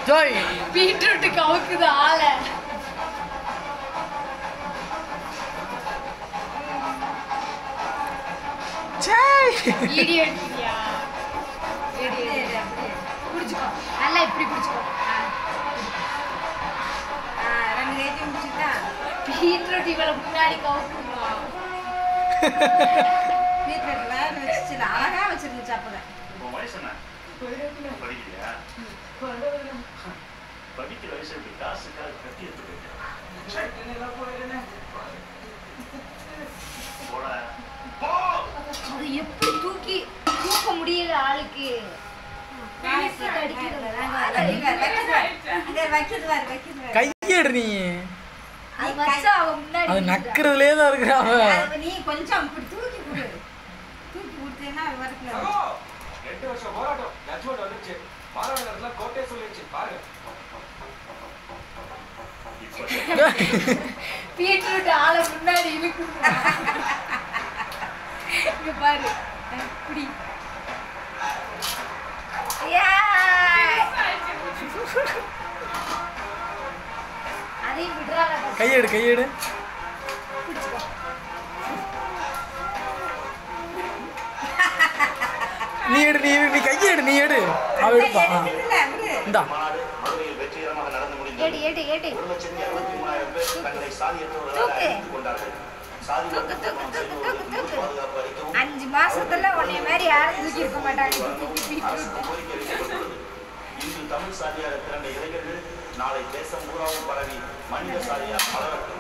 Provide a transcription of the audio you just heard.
Joy beetroot கவுக்குது ஆளை ஜெய் இடியட்யா பிடிச்சிக்கோ நல்லா இப்படி பிடிச்சிக்கோ ரெண்டு கைட்டி முடிச்சுட்டா பீட்ரூட் இவளை முன்னாடி கவுக்குமா வீட்டில் வேறு வச்சுச்சு அழகா வச்சிருந்துச்சு அப்பதான் உன் வயசு என்ன படிக்கிறியா படிக்கிற வயசு இப்படி காசுக்காக கட்டி எடுத்து போயிட்டேன் போடா போ அது எப்படி தூக்கி தூக்க முடியல ஆளுக்கு காசு அடிக்கிறது. வைக்கிறது பாரு வைக்கிறது பாரு கையெடு நீ அது வச்சா அவ முன்னாடி அது நிக்கிறா. நக்கிறதுலே தான் இருக்கிற அவன் அது நீ கொஞ்சம் இப்படி தூக்கி கொடு தூக்கி கொடுத்தேன்னா அது வரக்கூடாது தங்கோ, எட்டு வருஷம் போராட்டம் ஜட்ஜ்மெண்ட் வந்துருச்சு பாராளுமன்றத்துல கோர்ட்டே சொல்லிடுச்சு பாருங்க இப்போ பீட்ரூட் ஆளை முன்னாடி இழுக்குது இங்க பாரு இப்படி ஏய். அதையும் விடுறாங்க கையெடு கையெடு நீ எடு நீ நீ கையெடு நீ எடு அவ எடுப்பா ஆ. இல்ல விடு இந்தா மாநாடு மதுரையில் வெற்றிகரமாக நடந்து முடிந்தது ஏடு ஏடு ஏடு ஒரு லட்சத்தி அறுபத்தி மூணாயிரம் பேர் தங்களை சாதியற்றவர்களாக தூக்கு. அறிவித்துக் கொண்டார்கள் சாதி தூக்கு, தூக்கு, தூக்கு, தூக்கு, தூக்கு. பாதுகாப்பு அளிக்கவும் அஞ்சு மாசத்துல உன்னை மாதிரி யாரும் தூக்கி இருக்க மாட்டாங்க அரசு கோரிக்கை வைக்கப்பட்டுள்ளது இன்று தமிழ் சாதியாக திரண்ட இளைஞர்கள் நாளை தேசம் பூராவும் பரவி மனித சாதியாக மலரட்டும்